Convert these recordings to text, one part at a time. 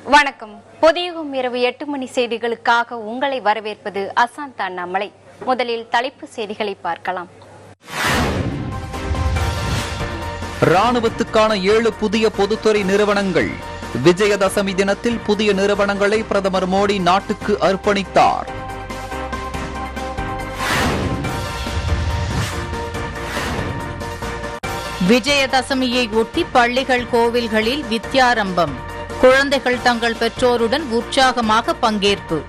வணக்கம் புதியகம் இரவு எட்டு மணி செய்திகளுக்காக உங்களை வரவேற்பது அசாந்த் அண்ணாமலை முதலில் தலைப்பு செய்திகளை பார்க்கலாம் ராணுவத்துக்கான ஏழு புதிய பொதுத்துறை நிறுவனங்கள் விஜயதசமி தினத்தில் புதிய நிறுவனங்களை பிரதமர் மோடி நாட்டுக்கு அர்ப்பணித்தார் விஜயதசமியை ஒட்டி பள்ளிகள் கோவில்களில் வித்யாரம்பம் குழந்தைகள் தங்கள் பெற்றோருடன் உற்சாகமாக பங்கேற்பு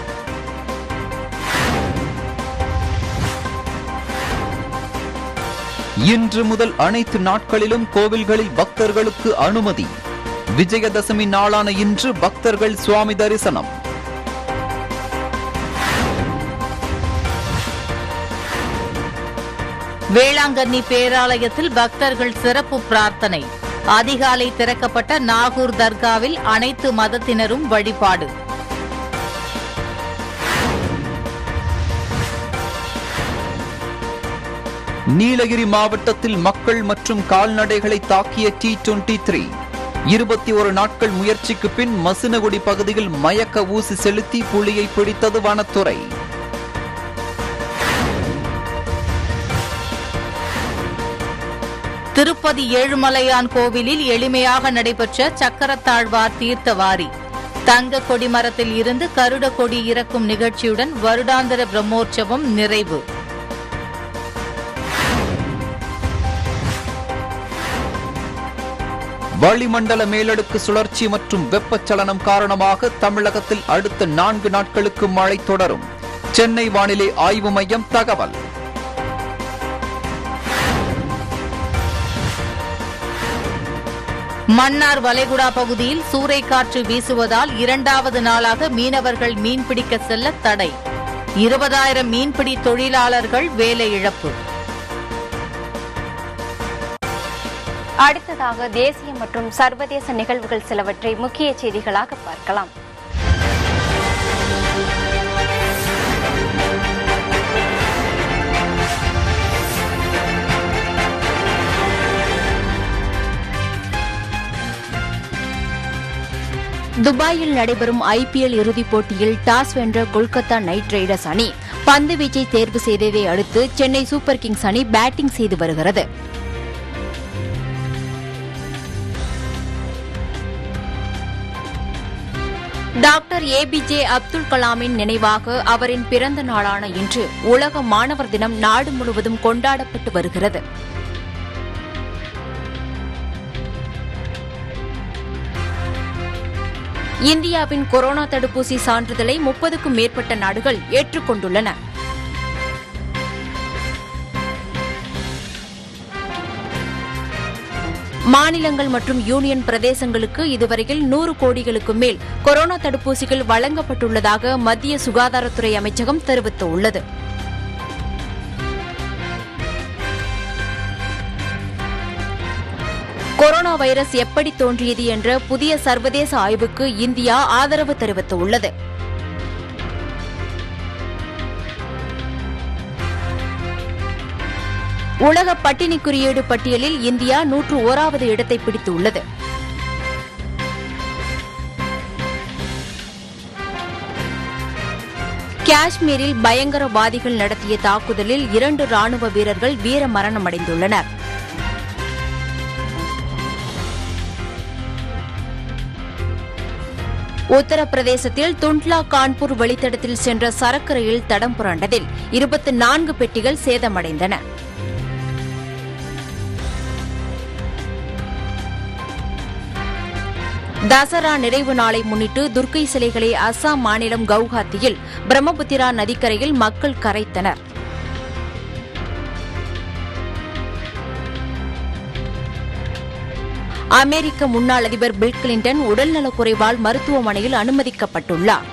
இன்று முதல் அனைத்து நாட்களிலும் கோவில்களில் பக்தர்களுக்கு அனுமதி விஜயதசமி நாளான இன்று பக்தர்கள் சுவாமி தரிசனம் வேளாங்கண்ணி பேராலயத்தில் பக்தர்கள் சிறப்பு பிரார்த்தனை அதிகாலை திறக்கப்பட்ட நாகூர் தர்காவில் அனைத்து மதத்தினரும் வழிபாடு நீலகிரி மாவட்டத்தில் மக்கள் மற்றும் கால்நடைகளை தாக்கிய டி டுவெண்டி த்ரீ இருபத்தி ஒரு நாட்கள் முயற்சிக்கு பின் மசினகுடி பகுதியில் மயக்க ஊசி செலுத்தி புலியை பிடித்தது வனத்துறை திருப்பதி ஏழுமலையான் கோவிலில் எளிமையாக நடைபெற்ற சக்கரத்தாழ்வார் தீர்த்தவாரி தங்க கொடிமரத்தில் இருந்து கருட கொடி இறக்கும் நிகழ்ச்சியுடன் வருடாந்திர பிரம்மோற்சவம் நிறைவு வளிமண்டல மேலடுக்கு சுழற்சி மற்றும் வெப்பச்சலனம் காரணமாக தமிழகத்தில் அடுத்த நான்கு நாட்களுக்கு மழை தொடரும் சென்னை வானிலை ஆய்வு மையம் தகவல் மன்னார் வளைகுடா பகுதியில் சூறைக்காற்று வீசுவதால் இரண்டாவது நாளாக மீனவர்கள் மீன்பிடிக்க செல்ல தடை இருபதாயிரம் மீன்பிடி தொழிலாளர்கள் வேலை இழப்பு அடுத்ததாக தேசிய மற்றும் சர்வதேச நிகழ்வுகள் சிலவற்றை முக்கிய செய்திகளாக பார்க்கலாம் துபாயில் நடைபெறும் ஐபிஎல் இறுதிப் போட்டியில் டாஸ் வென்ற கொல்கத்தா நைட் ரைடர்ஸ் அணி பந்து வீச்சை தேர்வு செய்ததை அடுத்து சென்னை சூப்பர் கிங்ஸ் அணி பேட்டிங் செய்து வருகிறது டாக்டர் ஏபிஜே அப்துல் கலாமின் நினைவாக அவரின் பிறந்த நாளான இன்று உலக மாணவர் தினம் நாடு முழுவதும் கொண்டாடப்பட்டு வருகிறது இந்தியாவின் கொரோனா தடுப்பூசி சான்றிதழை முப்பதுக்கும் மேற்பட்ட நாடுகள் ஏற்றுக்கொண்டுள்ளன மாநிலங்கள் மற்றும் யூனியன் பிரதேசங்களுக்கு இதுவரையில் நூறு கோடிகளுக்கு மேல் கொரோனா தடுப்பூசிகள் வழங்கப்பட்டுள்ளதாக மத்திய சுகாதாரத்துறை அமைச்சகம் தெரிவித்துள்ளது கொரோனா வைரஸ் எப்படி தோன்றியது என்ற புதிய சர்வதேச ஆய்வுக்கு இந்தியா ஆதரவு தெரிவித்துள்ளது உலக பட்டினி குறியீடு பட்டியலில் இந்தியா நூற்று ஓராவது இடத்தை பிடித்துள்ளது காஷ்மீரில் பயங்கரவாதிகள் நடத்திய தாக்குதலில் இரண்டு ராணுவ வீரர்கள் வீர மரணமடைந்துள்ளனர் உத்தரப்பிரதேசத்தில் துண்ட்லா கான்பூர் வழித்தடத்தில் சென்ற சரக்கு ரயில் தடம் புரண்டதில் இருபத்தி நான்கு பெட்டிகள் சேதமடைந்தன தசரா நிறைவு நாளை முன்னிட்டு துர்க்கை சிலைகளை அஸ்ஸாம் மாநிலம் கவுஹாத்தியில் பிரம்மபுத்திரா நதிக்கரையில் மக்கள் கரைத்தனர் அமெரிக்க முன்னாள் அதிபர் பில் கிளின்டன் உடல்நலக்குறைவால் மருத்துவமனையில் அனுமதிக்கப்பட்டுள்ளார்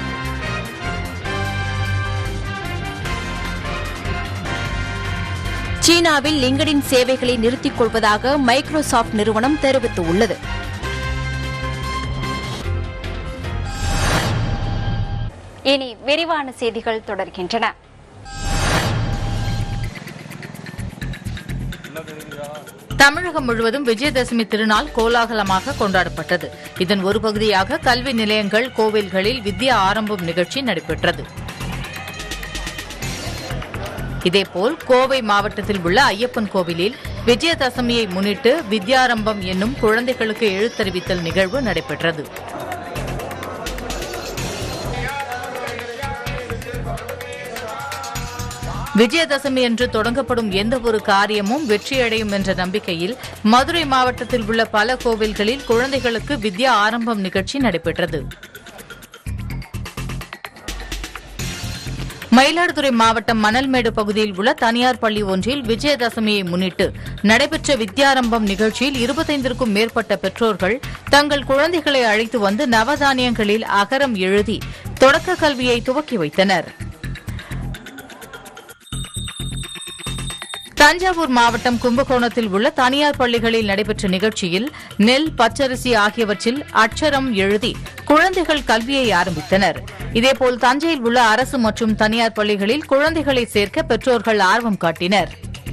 சீனாவில் லிங்கடின் சேவைகளை நிறுத்திக் கொள்வதாக மைக்ரோசாப்ட் நிறுவனம் தெரிவித்துள்ளது இனி விரிவான செய்திகள் தொடர்கின்றன என்ன தெரியுதா தமிழகம் முழுவதும் விஜயதசமி திருநாள் கோலாகலமாக கொண்டாடப்பட்டது இதன் ஒரு பகுதியாக கல்வி நிலையங்கள் கோவில்களில் வித்யா ஆரம்பம் நிகழ்ச்சி நடைபெற்றது இதேபோல் கோவை மாவட்டத்தில் உள்ள ஐயப்பன் கோவிலில் விஜயதசமியை முன்னிட்டு வித்யாரம்பம் என்னும் குழந்தைகளுக்கு எழுத்தறிவித்தல் நிகழ்வு நடைபெற்றது விஜயதசமி என்று தொடங்கப்படும் எந்த ஒரு காரியமும் வெற்றியடையும் என்ற நம்பிக்கையில் மதுரை மாவட்டத்தில் உள்ள பல கோவில்களில் குழந்தைகளுக்கு வித்யா ஆரம்பம் நிகழ்ச்சி நடைபெற்றது மயிலாடுதுறை மாவட்டம் மணல்மேடு பகுதியில் உள்ள தனியார் பள்ளி ஒன்றில் விஜயதசமியை முன்னிட்டு நடைபெற்ற வித்யாரம்பம் நிகழ்ச்சியில் இருபத்தைந்திற்கும் மேற்பட்ட பெற்றோர்கள் தங்கள் குழந்தைகளை அழைத்து வந்து நவதானியங்களில் அகரம் எழுதி தொடக்க கல்வியை துவக்கி வைத்தனர் தஞ்சாவூர் மாவட்டம் கும்பகோணத்தில் உள்ள தனியார் பள்ளிகளில் நடைபெற்ற நிகழ்ச்சியில் நெல் பச்சரிசி ஆகியவற்றில் அட்சரம் எழுதி குழந்தைகள் கல்வியை ஆரம்பித்தனர் இதேபோல் தஞ்சையில் உள்ள அரசு மற்றும் தனியார் பள்ளிகளில் குழந்தைகளை சேர்க்க பெற்றோர்கள் ஆர்வம் காட்டினர்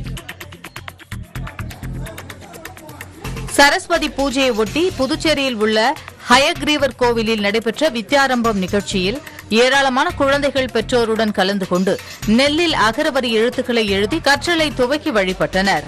சரஸ்வதி பூஜையை ஒட்டி புதுச்சேரியில் உள்ள ஹயக்ரீவர் கோவிலில் நடைபெற்ற வித்யாரம்பம் நிகழ்ச்சியில் ஏராளமான குழந்தைகள் பெற்றோருடன் கலந்து கொண்டு நெல்லில் அகரவரி எழுத்துக்களை எழுதி கற்றலை துவக்கி வழிபட்டனர்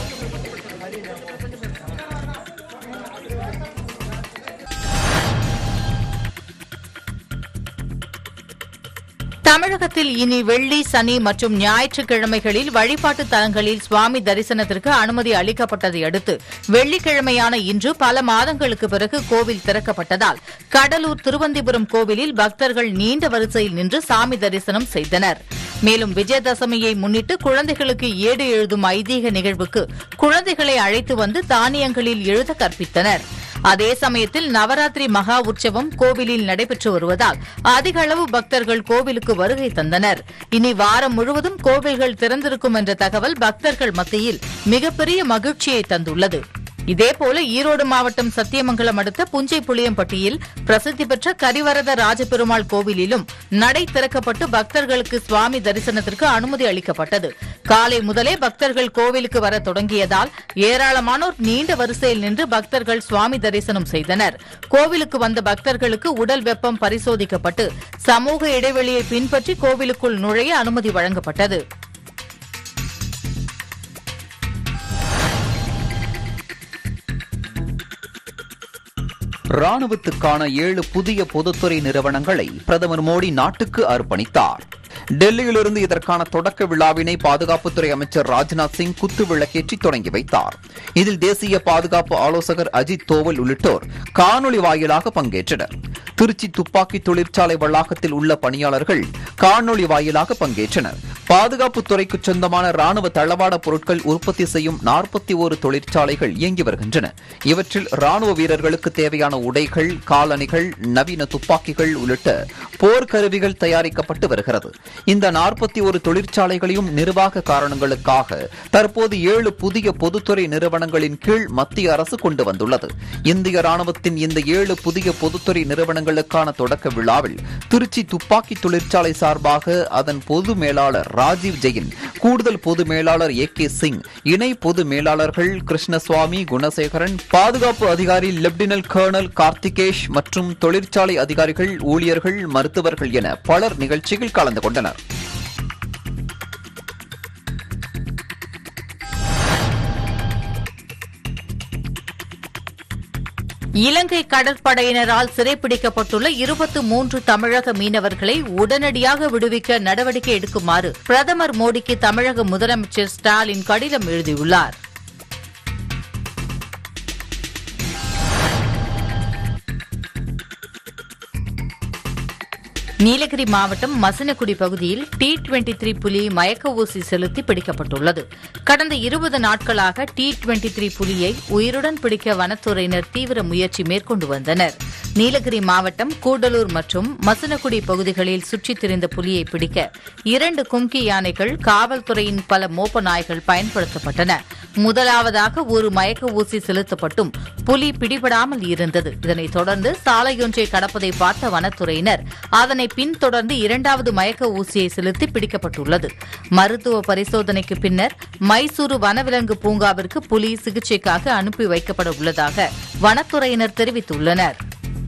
தமிழகத்தில் இனி வெள்ளி சனி மற்றும் ஞாயிற்றுக்கிழமைகளில் வழிபாட்டு தலங்களில் சுவாமி தரிசனத்திற்கு அனுமதி அளிக்கப்பட்டதை அடுத்து வெள்ளிக்கிழமையான இன்று பல மாதங்களுக்கு பிறகு கோவில் திறக்கப்பட்டதால் கடலூர் திருவந்திபுரம் கோவிலில் பக்தர்கள் நீண்ட வரிசையில் நின்று சாமி தரிசனம் செய்தனர் மேலும் விஜயதசமியை முன்னிட்டு குழந்தைகளுக்கு ஏடு எழுதும் ஐதீக நிகழ்வுக்கு குழந்தைகளை அழைத்து வந்து தானியங்களில் எழுத கற்பித்தனர் அதே சமயத்தில் நவராத்திரி மகா உற்சவம் கோவிலில் நடைபெற்று வருவதால் அதிக அளவு பக்தர்கள் கோவிலுக்கு வருகை தந்தனர் இனி வாரம் முழுவதும் கோவில்கள் திறந்திருக்கும் என்ற தகவல் பக்தர்கள் மத்தியில் மிகப்பெரிய மகிழ்ச்சியை தந்துள்ளது இதேபோல ஈரோடு மாவட்டம் சத்தியமங்கலம் அடுத்த புஞ்சை புளியம்பட்டியில் பிரசித்தி பெற்ற கரிவரத ராஜபெருமாள் கோவிலிலும் நடை திறக்கப்பட்டு பக்தர்களுக்கு சுவாமி தரிசனத்திற்கு அனுமதி அளிக்கப்பட்டது காலை முதலே பக்தர்கள் கோவிலுக்கு வர தொடங்கியதால் ஏராளமானோர் நீண்ட வரிசையில் நின்று பக்தர்கள் சுவாமி தரிசனம் செய்தனர் கோவிலுக்கு வந்த பக்தர்களுக்கு உடல் வெப்பம் பரிசோதிக்கப்பட்டு சமூக இடைவெளியை பின்பற்றி கோவிலுக்குள் நுழைய அனுமதி வழங்கப்பட்டது ராணுவத்துக்கான ஏழு புதிய பொதுத்துறை நிறுவனங்களை பிரதமர் மோடி நாட்டுக்கு அர்ப்பணித்தார் டெல்லியிலிருந்து இதற்கான தொடக்க விழாவினை பாதுகாப்புத்துறை அமைச்சர் ராஜ்நாத் சிங் குத்து விளக்கேற்றி தொடங்கி வைத்தார் இதில் தேசிய பாதுகாப்பு ஆலோசகர் அஜித் தோவல் உள்ளிட்டோர் காணொலி வாயிலாக பங்கேற்றனர் திருச்சி துப்பாக்கி தொழிற்சாலை வளாகத்தில் உள்ள பணியாளர்கள் காணொலி வாயிலாக பங்கேற்றனர் பாதுகாப்புத் துறைக்கு சொந்தமான ராணுவ தளவாட பொருட்கள் உற்பத்தி செய்யும் நாற்பத்தி ஒரு தொழிற்சாலைகள் இயங்கி வருகின்றன இவற்றில் ராணுவ வீரர்களுக்கு தேவையான உடைகள் காலணிகள் நவீன துப்பாக்கிகள் உள்ளிட்ட போர்க்கருவிகள் தயாரிக்கப்பட்டு வருகிறது இந்த நாற்பத்தி ஒரு தொழிற்சாலைகளையும் நிர்வாக காரணங்களுக்காக தற்போது ஏழு புதிய பொதுத்துறை நிறுவனங்களின் கீழ் மத்திய அரசு கொண்டு வந்துள்ளது இந்திய ராணுவத்தின் இந்த ஏழு புதிய பொதுத்துறை நிறுவனங்களுக்கான தொடக்க விழாவில் திருச்சி துப்பாக்கி தொழிற்சாலை சார்பாக அதன் பொது மேலாளர் ராஜீவ் ஜெயின் கூடுதல் பொது மேலாளர் ஏ கே சிங் இணை பொது மேலாளர்கள் கிருஷ்ணசுவாமி குணசேகரன் பாதுகாப்பு அதிகாரி லெப்டினல் கர்னல் கார்த்திகேஷ் மற்றும் தொழிற்சாலை அதிகாரிகள் ஊழியர்கள் மருத்துவர்கள் என பலர் நிகழ்ச்சியில் கலந்து கொண்டனர் இலங்கை கடற்படையினரால் சிறைப்பிடிக்கப்பட்டுள்ள இருபத்து மூன்று தமிழக மீனவர்களை உடனடியாக விடுவிக்க நடவடிக்கை எடுக்குமாறு பிரதமர் மோடிக்கு தமிழக முதலமைச்சர் ஸ்டாலின் கடிதம் எழுதியுள்ளார் நீலகிரி மாவட்டம் மசனகுடி பகுதியில் டி டுவெண்டி த்ரீ புலி மயக்க ஊசி செலுத்தி பிடிக்கப்பட்டுள்ளது கடந்த இருபது நாட்களாக டி டுவெண்டி த்ரீ புலியை உயிருடன் பிடிக்க வனத்துறையினர் தீவிர முயற்சி மேற்கொண்டு வந்தனர் நீலகிரி மாவட்டம் கூடலூர் மற்றும் மசனகுடி பகுதிகளில் சுற்றித் திரிந்த புலியை பிடிக்க இரண்டு கும்கி யானைகள் காவல்துறையின் பல மோப்ப நாய்கள் பயன்படுத்தப்பட்டன முதலாவதாக ஒரு மயக்க ஊசி செலுத்தப்பட்டும் புலி பிடிபடாமல் இருந்தது இதனைத் தொடர்ந்து சாலையொன்றை கடப்பதை பார்த்த வனத்துறையினர் அதனை பின்தொடர்ந்து இரண்டாவது மயக்க ஊசியை செலுத்தி பிடிக்கப்பட்டுள்ளது மருத்துவ பரிசோதனைக்கு பின்னர் மைசூரு வனவிலங்கு பூங்காவிற்கு புலி சிகிச்சைக்காக அனுப்பி வைக்கப்பட உள்ளதாக வனத்துறையினர் தெரிவித்துள்ளனர்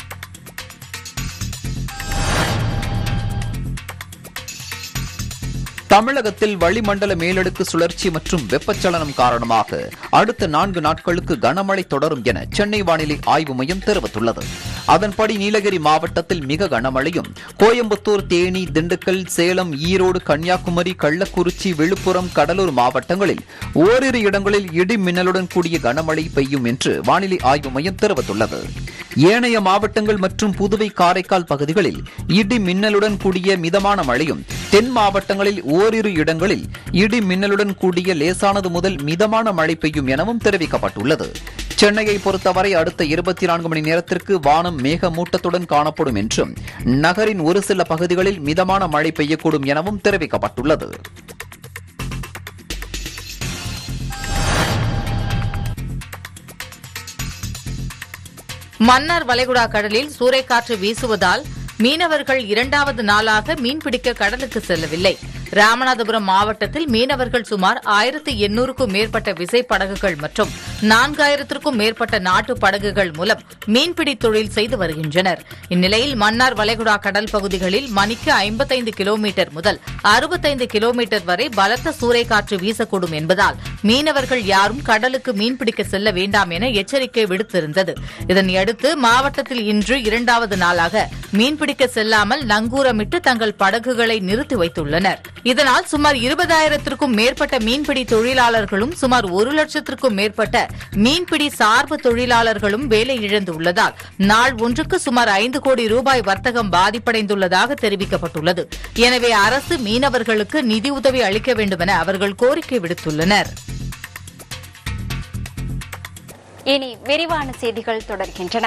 தமிழகத்தில் வளிமண்டல மேலடுக்கு சுழற்சி மற்றும் வெப்பச்சலனம் காரணமாக அடுத்த நான்கு நாட்களுக்கு கனமழை தொடரும் என சென்னை வானிலை ஆய்வு மையம் தெரிவித்துள்ளது அதன்படி நீலகிரி மாவட்டத்தில் மிக கனமழையும் கோயம்புத்தூர் தேனி திண்டுக்கல் சேலம் ஈரோடு கன்னியாகுமரி கள்ளக்குறிச்சி விழுப்புரம் கடலூர் மாவட்டங்களில் ஓரிரு இடங்களில் இடி மின்னலுடன் கூடிய கனமழை பெய்யும் என்று வானிலை ஆய்வு மையம் தெரிவித்துள்ளது ஏனைய மாவட்டங்கள் மற்றும் புதுவை காரைக்கால் பகுதிகளில் இடி மின்னலுடன் கூடிய மிதமான மழையும் தென் மாவட்டங்களில் ஓரிரு இடங்களில் இடி மின்னலுடன் கூடிய லேசானது முதல் மிதமான மழை பெய்யும் எனவும் தெரிவிக்கப்பட்டுள்ளது சென்னையை பொறுத்தவரை அடுத்த இருபத்தி நான்கு மணி நேரத்திற்கு வானம் மேகமூட்டத்துடன் காணப்படும் என்றும் நகரின் ஒரு சில பகுதிகளில் மிதமான மழை பெய்யக்கூடும் எனவும் தெரிவிக்கப்பட்டுள்ளது மன்னார் வளைகுடா கடலில் சூறைக்காற்று வீசுவதால் மீனவர்கள் இரண்டாவது நாளாக மீன்பிடிக்க கடலுக்கு செல்லவில்லை ராமநாதபுரம் மாவட்டத்தில் மீனவர்கள் சுமார் ஆயிரத்தி எண்ணூறுக்கும் மேற்பட்ட விசைப்படகுகள் மற்றும் நான்காயிரத்திற்கும் மேற்பட்ட நாட்டு படகுகள் மூலம் மீன்பிடி தொழில் செய்து வருகின்றனர் இந்நிலையில் மன்னார் வளைகுடா கடல் பகுதிகளில் மணிக்கு ஐம்பத்தைந்து கிலோமீட்டர் முதல் அறுபத்தைந்து கிலோமீட்டர் வரை பலத்த சூறைக்காற்று வீசக்கூடும் என்பதால் மீனவர்கள் யாரும் கடலுக்கு மீன்பிடிக்க செல்ல வேண்டாம் என எச்சரிக்கை விடுத்திருந்தது இதனையடுத்து மாவட்டத்தில் இன்று இரண்டாவது நாளாக மீன்பிடிக்க செல்லாமல் நங்கூரமிட்டு தங்கள் படகுகளை நிறுத்தி வைத்துள்ளனர் இதனால் சுமார் இருபதாயிரத்திற்கும் மேற்பட்ட மீன்பிடி தொழிலாளர்களும் சுமார் ஒரு லட்சத்திற்கும் மேற்பட்ட மீன்பிடி சார்பு தொழிலாளர்களும் வேலை இழந்துள்ளதால் நாள் ஒன்றுக்கு சுமார் ஐந்து கோடி ரூபாய் வர்த்தகம் பாதிப்படைந்துள்ளதாக தெரிவிக்கப்பட்டுள்ளது எனவே அரசு மீனவர்களுக்கு நிதியுதவி அளிக்க வேண்டும் என அவர்கள் கோரிக்கை விடுத்துள்ளனர் இனி விரிவான செய்திகள் தொடர்கின்றன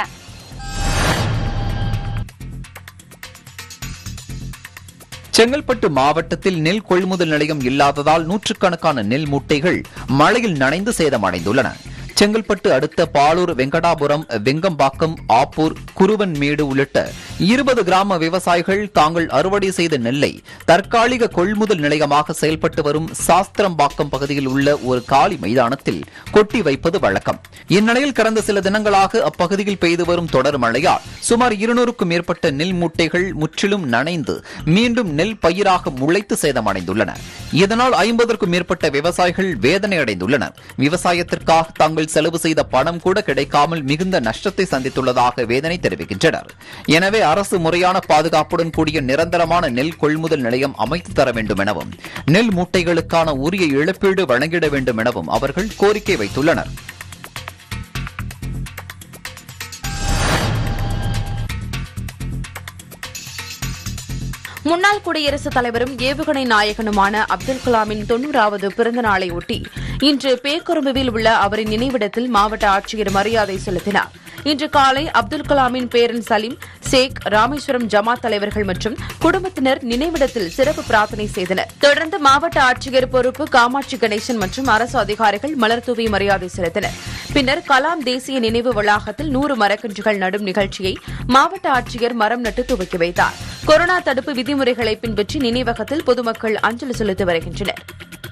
செங்கல்பட்டு மாவட்டத்தில் நெல் கொள்முதல் நிலையம் இல்லாததால் நூற்றுக்கணக்கான நெல் மூட்டைகள் மழையில் நனைந்து சேதமடைந்துள்ளன செங்கல்பட்டு அடுத்த பாலூர் வெங்கடாபுரம் வெங்கம்பாக்கம் ஆப்பூர் குருவன்மேடு உள்ளிட்ட இருபது கிராம விவசாயிகள் தாங்கள் அறுவடை செய்த நெல்லை தற்காலிக கொள்முதல் நிலையமாக செயல்பட்டு வரும் சாஸ்திரம்பாக்கம் பகுதியில் உள்ள ஒரு காலி மைதானத்தில் கொட்டி வைப்பது வழக்கம் இந்நிலையில் கடந்த சில தினங்களாக அப்பகுதியில் பெய்து வரும் தொடர் மழையால் சுமார் இருநூறுக்கும் மேற்பட்ட நெல் மூட்டைகள் முற்றிலும் நனைந்து மீண்டும் நெல் பயிராக முளைத்து சேதமடைந்துள்ளன இதனால் ஐம்பதற்கும் மேற்பட்ட விவசாயிகள் வேதனை அடைந்துள்ளனர் விவசாயத்திற்காக தாங்கள் செலவு செய்த பணம் கூட கிடைக்காமல் மிகுந்த நஷ்டத்தை சந்தித்துள்ளதாக வேதனை தெரிவிக்கின்றனர் எனவே அரசு முறையான பாதுகாப்புடன் கூடிய நிரந்தரமான நெல் கொள்முதல் நிலையம் அமைத்து தர வேண்டும் எனவும் நெல் மூட்டைகளுக்கான உரிய இழப்பீடு வழங்கிட வேண்டும் எனவும் அவர்கள் கோரிக்கை வைத்துள்ளனர் முன்னாள் குடியரசுத் தலைவரும் ஏவுகணை நாயகனுமான அப்துல் கலாமின் தொன்னூறாவது பிறந்த நாளை ஒட்டி இன்று பேக்கரும்புவில் உள்ள அவரின் நினைவிடத்தில் மாவட்ட ஆட்சியர் மரியாதை செலுத்தினார் இன்று காலை அப்துல் கலாமின் பேரன் சலீம் சேக் ராமேஸ்வரம் ஜமாத் தலைவர்கள் மற்றும் குடும்பத்தினர் நினைவிடத்தில் சிறப்பு பிரார்த்தனை செய்தனர் தொடர்ந்து மாவட்ட ஆட்சியர் பொறுப்பு காமாட்சி கணேசன் மற்றும் அரசு அதிகாரிகள் மலர்தூவி மரியாதை செலுத்தினர் பின்னர் கலாம் தேசிய நினைவு வளாகத்தில் நூறு மரக்கன்றுகள் நடும் நிகழ்ச்சியை மாவட்ட ஆட்சியர் மரம் நட்டு துவக்கி வைத்தார் கொரோனா தடுப்பு விதிமுறைகளை பின்பற்றி நினைவகத்தில் பொதுமக்கள் அஞ்சலி செலுத்தி வருகின்றனர்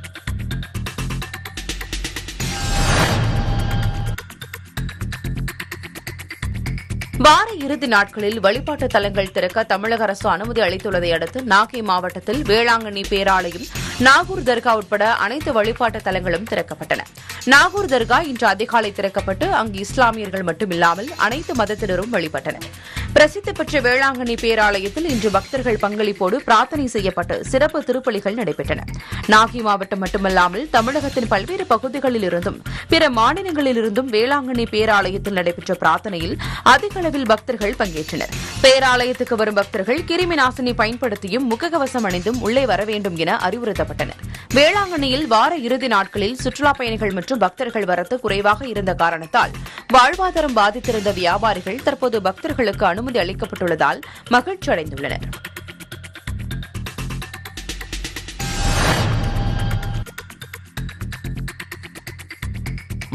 வார இறுதி நாட்களில் வழிபாட்டு தலங்கள் திறக்க தமிழக அரசு அனுமதி அளித்துள்ளதை அடுத்து நாகை மாவட்டத்தில் வேளாங்கண்ணி பேராலயம் நாகூர் தர்கா உட்பட அனைத்து வழிபாட்டு தலங்களும் திறக்கப்பட்டன நாகூர் தர்கா இன்று அதிகாலை திறக்கப்பட்டு அங்கு இஸ்லாமியர்கள் மட்டுமில்லாமல் அனைத்து மதத்தினரும் வழிபட்டனர் பிரசித்தி பெற்ற வேளாங்கண்ணி பேராலயத்தில் இன்று பக்தர்கள் பங்களிப்போடு பிரார்த்தனை செய்யப்பட்டு சிறப்பு திருப்பலிகள் நடைபெற்றன நாகை மாவட்டம் மட்டுமல்லாமல் தமிழகத்தின் பல்வேறு பகுதிகளில் இருந்தும் பிற மாநிலங்களில் இருந்தும் வேளாங்கண்ணி பேராலயத்தில் நடைபெற்ற பிரார்த்தனையில் அதிக அளவில் பக்தர்கள் பங்கேற்றனர் பேராலயத்துக்கு வரும் பக்தர்கள் கிருமி நாசினி பயன்படுத்தியும் முகக்கவசம் அணிந்தும் உள்ளே வர வேண்டும் என அறிவுறுத்தப்பட்டனர் வேளாங்கண்ணியில் வார இறுதி நாட்களில் சுற்றுலாப் பயணிகள் மற்றும் பக்தர்கள் வரத்து குறைவாக இருந்த காரணத்தால் வாழ்வாதாரம் பாதித்திருந்த வியாபாரிகள் தற்போது பக்தர்களுக்கு அனுமதி அளிக்கப்பட்டுள்ளதால் மகிழ்ச்சி அடைந்துள்ளனர்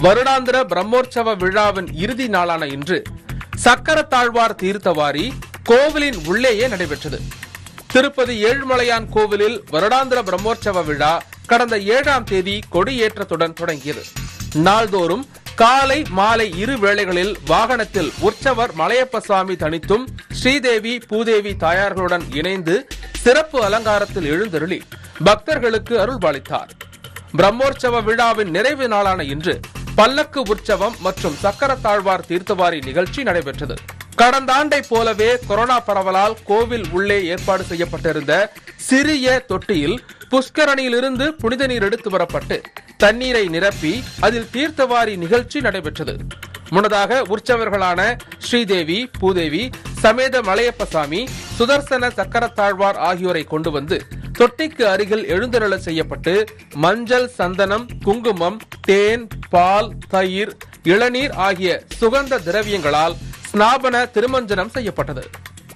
வருடாந்திர பிரம்மோற்சவ விழாவின் இறுதி நாளான இன்று சக்கரத்தாழ்வார் தீர்த்தவாரி கோவிலின் உள்ளேயே நடைபெற்றது திருப்பதி ஏழுமலையான் கோவிலில் வருடாந்திர பிரம்மோற்சவ விழா கடந்த ஏழாம் தேதி கொடியேற்றத்துடன் தொடங்கியது நாள்தோறும் காலை மாலை இரு வேளைகளில் வாகனத்தில் உற்சவர் மலையப்ப சுவாமி தனித்தும் ஸ்ரீதேவி பூதேவி தாயார்களுடன் இணைந்து சிறப்பு அலங்காரத்தில் எழுந்தருளி பக்தர்களுக்கு அருள்பாலித்தார் பிரம்மோற்சவ விழாவின் நிறைவு நாளான இன்று பல்லக்கு உற்சவம் மற்றும் சக்கரத்தாழ்வார் தீர்த்தவாரி நிகழ்ச்சி நடைபெற்றது கடந்த ஆண்டை போலவே கொரோனா பரவலால் கோவில் உள்ளே ஏற்பாடு செய்யப்பட்டிருந்த சிறிய தொட்டியில் புஷ்கரணியிலிருந்து புனித நீர் எடுத்து வரப்பட்டு தண்ணீரை நிரப்பி அதில் தீர்த்தவாரி நிகழ்ச்சி நடைபெற்றது முன்னதாக உற்சவர்களான ஸ்ரீதேவி பூதேவி சமேத மலையப்பசாமி சுதர்சன சக்கரத்தாழ்வார் ஆகியோரை கொண்டு வந்து தொட்டிக்கு அருகில் எழுந்தருள செய்யப்பட்டு மஞ்சள் சந்தனம் குங்குமம் தேன் பால் தயிர் இளநீர் ஆகிய சுகந்த திரவியங்களால் ஸ்நாபன திருமஞ்சனம் செய்யப்பட்டது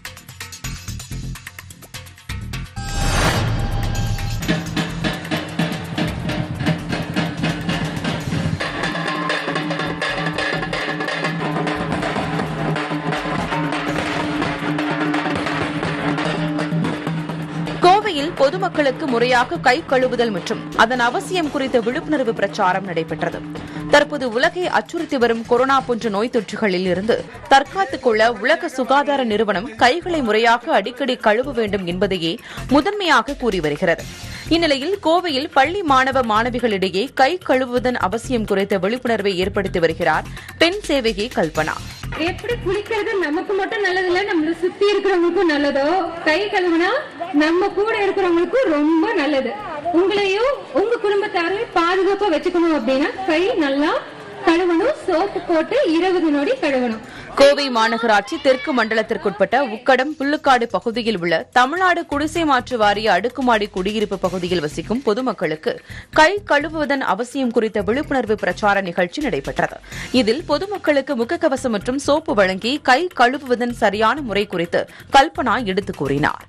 கோவையில் பொதுமக்களுக்கு முறையாக கை கழுவுதல் மற்றும் அதன் அவசியம் குறித்த விழிப்புணர்வு பிரச்சாரம் நடைபெற்றது தற்போது உலகை அச்சுறுத்தி வரும் கொரோனா போன்ற நோய் தொற்றுகளில் இருந்து தற்காத்துக் கொள்ள உலக சுகாதார நிறுவனம் கைகளை முறையாக அடிக்கடி கழுவ வேண்டும் என்பதையே முதன்மையாக கூறி வருகிறது இந்நிலையில் கோவையில் பள்ளி மாணவ மாணவிகளிடையே கை கழுவுவதன் அவசியம் குறித்த விழிப்புணர்வை ஏற்படுத்தி வருகிறார் பெண் சேவகி கல்பனா எப்படி குளிக்கிறது நமக்கு மட்டும் நல்லது இல்ல நம்மள சுத்தி இருக்கிறவங்களுக்கும் நல்லதோ கை கழுவுனா நம்ம கூட இருக்கிறவங்களுக்கும் ரொம்ப நல்லது உங்களையும் உங்க குடும்பத்தாரையும் பாதுகாப்பா வச்சுக்கணும் அப்படின்னா கை நல்லா கழுவணும் சோப்பு போட்டு இருபது நொடி கழுவணும் கோவை மாநகராட்சி தெற்கு மண்டலத்திற்குட்பட்ட உக்கடம் புல்லுக்காடு பகுதியில் உள்ள தமிழ்நாடு குடிசை மாற்று வாரிய அடுக்குமாடி குடியிருப்பு பகுதியில் வசிக்கும் பொதுமக்களுக்கு கை கழுவுவதன் அவசியம் குறித்த விழிப்புணர்வு பிரச்சார நிகழ்ச்சி நடைபெற்றது இதில் பொதுமக்களுக்கு முகக்கவசம் மற்றும் சோப்பு வழங்கி கை கழுவுவதன் சரியான முறை குறித்து கல்பனா எடுத்துக் கூறினார்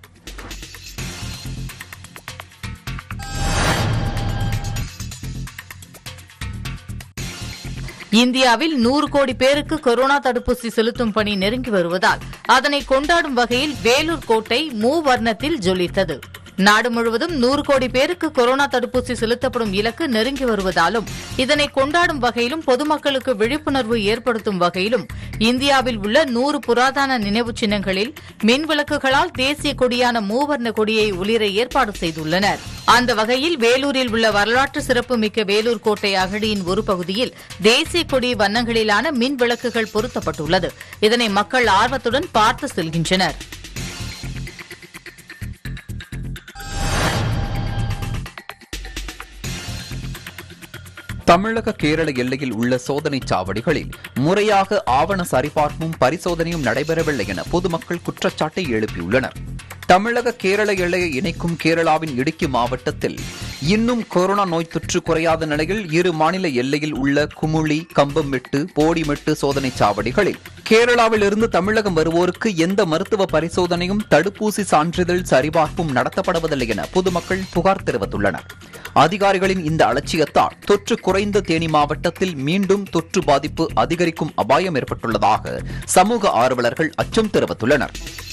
இந்தியாவில் நூறு கோடி பேருக்கு கொரோனா தடுப்பூசி செலுத்தும் பணி நெருங்கி வருவதால் அதனை கொண்டாடும் வகையில் வேலூர் கோட்டை மூவர்ணத்தில் ஜொலித்தது நாடு முழுவதும் நூறு கோடி பேருக்கு கொரோனா தடுப்பூசி செலுத்தப்படும் இலக்கு நெருங்கி வருவதாலும் இதனை கொண்டாடும் வகையிலும் பொதுமக்களுக்கு விழிப்புணர்வு ஏற்படுத்தும் வகையிலும் இந்தியாவில் உள்ள நூறு புராதன நினைவுச் சின்னங்களில் மின் விளக்குகளால் தேசிய கொடியான மூவர்ண கொடியை ஒளிர ஏற்பாடு செய்துள்ளனர் அந்த வகையில் வேலூரில் உள்ள வரலாற்று சிறப்புமிக்க வேலூர் கோட்டை அகழியின் ஒரு பகுதியில் தேசிய கொடி வண்ணங்களிலான மின் விளக்குகள் பொருத்தப்பட்டுள்ளது இதனை மக்கள் ஆர்வத்துடன் பார்த்து செல்கின்றனர் தமிழக கேரள எல்லையில் உள்ள சோதனை சாவடிகளில் முறையாக ஆவண சரிபார்ப்பும் பரிசோதனையும் நடைபெறவில்லை என பொதுமக்கள் குற்றச்சாட்டை எழுப்பியுள்ளனர் தமிழக கேரள எல்லையை இணைக்கும் கேரளாவின் இடுக்கி மாவட்டத்தில் இன்னும் கொரோனா நோய் தொற்று குறையாத நிலையில் இரு மாநில எல்லையில் உள்ள குமுளி கம்பமெட்டு போடிமெட்டு சோதனை சாவடிகளில் கேரளாவில் இருந்து தமிழகம் வருவோருக்கு எந்த மருத்துவ பரிசோதனையும் தடுப்பூசி சான்றிதழ் சரிபார்ப்பும் நடத்தப்படுவதில்லை என பொதுமக்கள் புகார் தெரிவித்துள்ளனர் அதிகாரிகளின் இந்த அலட்சியத்தால் தொற்று குறைந்த தேனி மாவட்டத்தில் மீண்டும் தொற்று பாதிப்பு அதிகரிக்கும் அபாயம் ஏற்பட்டுள்ளதாக சமூக ஆர்வலர்கள் அச்சம் தெரிவித்துள்ளனர்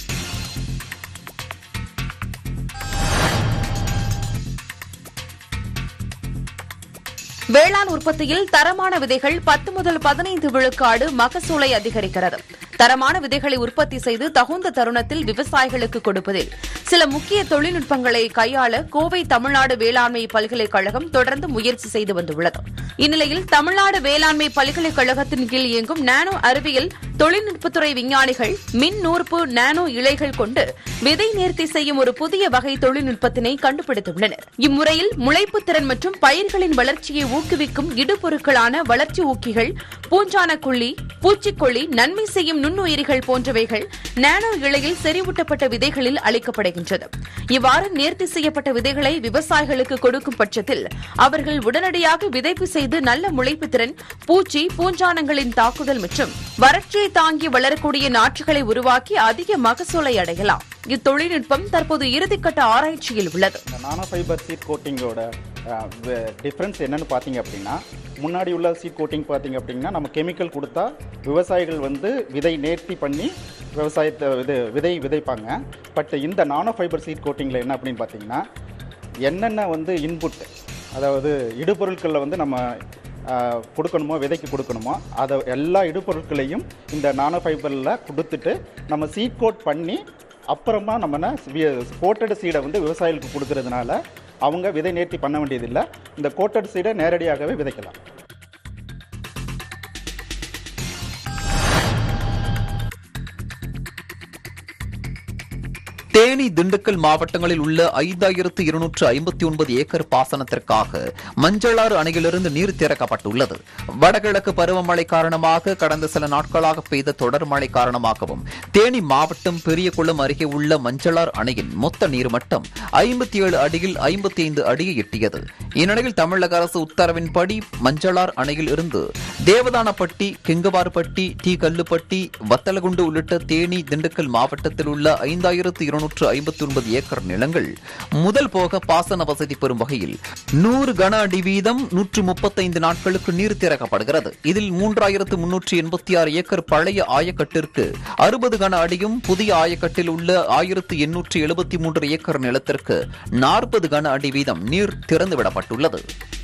வேளாண் உற்பத்தியில் தரமான விதைகள் பத்து முதல் பதினைந்து விழுக்காடு மகசூலை அதிகரிக்கிறது தரமான விதைகளை உற்பத்தி செய்து தகுந்த தருணத்தில் விவசாயிகளுக்கு கொடுப்பதில் சில முக்கிய தொழில்நுட்பங்களை கையாள கோவை தமிழ்நாடு வேளாண்மை பல்கலைக்கழகம் தொடர்ந்து முயற்சி செய்து வந்துள்ளது இந்நிலையில் தமிழ்நாடு வேளாண்மை பல்கலைக்கழகத்தின் கீழ் இயங்கும் நானோ அறிவியல் தொழில்நுட்பத்துறை விஞ்ஞானிகள் மின் நூற்பு நானோ இழைகள் கொண்டு விதை நேர்த்தி செய்யும் ஒரு புதிய வகை தொழில்நுட்பத்தினை கண்டுபிடித்துள்ளனர் இம்முறையில் முளைப்பு திறன் மற்றும் பயிர்களின் வளர்ச்சியை ஊக்குவிக்கும் இடுபொருட்களான வளர்ச்சி ஊக்கிகள் பூஞ்சான கொல்லி பூச்சிக்கொல்லி நன்மை செய்யும் நுண்ணுயிரிகள் போன்றவைகள் நானோ இழையில் செறிவூட்டப்பட்ட விதைகளில் அளிக்கப்படுகின்றது இவ்வாறு நேர்த்தி செய்யப்பட்ட விதைகளை விவசாயிகளுக்கு கொடுக்கும் பட்சத்தில் அவர்கள் உடனடியாக விதைப்பு செய்து நல்ல முளைப்பு திறன் பூச்சி பூஞ்சானங்களின் தாக்குதல் மற்றும் வறட்சியை தாங்கி வளரக்கூடிய நாற்றுகளை உருவாக்கி அதிக மகசூலை அடையலாம் இத்தொழில்நுட்பம் தற்போது இறுதிக்கட்ட ஆராய்ச்சியில் உள்ளது இந்த நானோ ஃபைபர் சீட் கோட்டிங்கோட டிஃப்ரென்ஸ் என்னன்னு பார்த்தீங்க அப்படின்னா முன்னாடி உள்ள சீட் கோட்டிங் பார்த்தீங்க அப்படின்னா நம்ம கெமிக்கல் கொடுத்தா விவசாயிகள் வந்து விதை நேர்த்தி பண்ணி விவசாயத்தை இது விதை விதைப்பாங்க பட் இந்த நானோ ஃபைபர் சீட் கோட்டிங்கில் என்ன அப்படின்னு பார்த்தீங்கன்னா என்னென்ன வந்து இன்புட் அதாவது இடுபொருட்களில் வந்து நம்ம ஆஹ், கொடுக்கணுமோ விதைக்கு கொடுக்கணுமோ அதை எல்லா இடுபொருட்களையும் இந்த நானோ ஃபைபரில் கொடுத்துட்டு நம்ம சீட் கோட் பண்ணி அப்புறமா நம்ம கோட்டட் சீடை வந்து விவசாயிகளுக்கு கொடுக்கறதுனால அவங்க விதை நேர்த்தி பண்ண வேண்டியதில்லை இந்த கோட்டட் சீடை நேரடியாகவே விதைக்கலாம் தேனி திண்டுக்கல் மாவட்டங்களில் உள்ள ஐந்தாயிரத்து இருநூற்று ஐம்பத்தி ஒன்பது ஏக்கர் பாசனத்திற்காக மஞ்சளாறு அணையிலிருந்து நீர் திறக்கப்பட்டுள்ளது வடகிழக்கு பருவமழை காரணமாக கடந்த சில நாட்களாக பெய்த தொடர் மழை காரணமாகவும் தேனி மாவட்டம் பெரியகுளம் அருகே உள்ள மஞ்சளார் அணையின் மொத்த நீர்மட்டம் ஐம்பத்தி ஏழு அடியில் ஐம்பத்தி ஐந்து அடியை எட்டியது இந்நிலையில் தமிழக அரசு உத்தரவின்படி மஞ்சளார் அணையில் இருந்து தேவதானப்பட்டி கிங்கவார்பட்டி டி கல்லுப்பட்டி வத்தலகுண்டு உள்ளிட்ட தேனி திண்டுக்கல் மாவட்டத்தில் உள்ள ஐந்தாயிரத்து இருநூற்று ஐம்பத்தி ஒன்பது ஏக்கர் நிலங்கள் முதல் போக பாசன வசதி பெறும் வகையில் நூறு கன அடி வீதம் நூற்று முப்பத்தைந்து நாட்களுக்கு நீர் திறக்கப்படுகிறது இதில் மூன்றாயிரத்து முன்னூற்று எண்பத்தி ஆறு ஏக்கர் பழைய ஆயக்கட்டிற்கு அறுபது கன அடியும் புதிய ஆயக்கட்டில் உள்ள ஆயிரத்து எண்ணூற்று எழுபத்தி மூன்று ஏக்கர் நிலத்திற்கு நாற்பது கன அடி வீதம் நீர் திறந்துவிடப்பட்டுள்ளது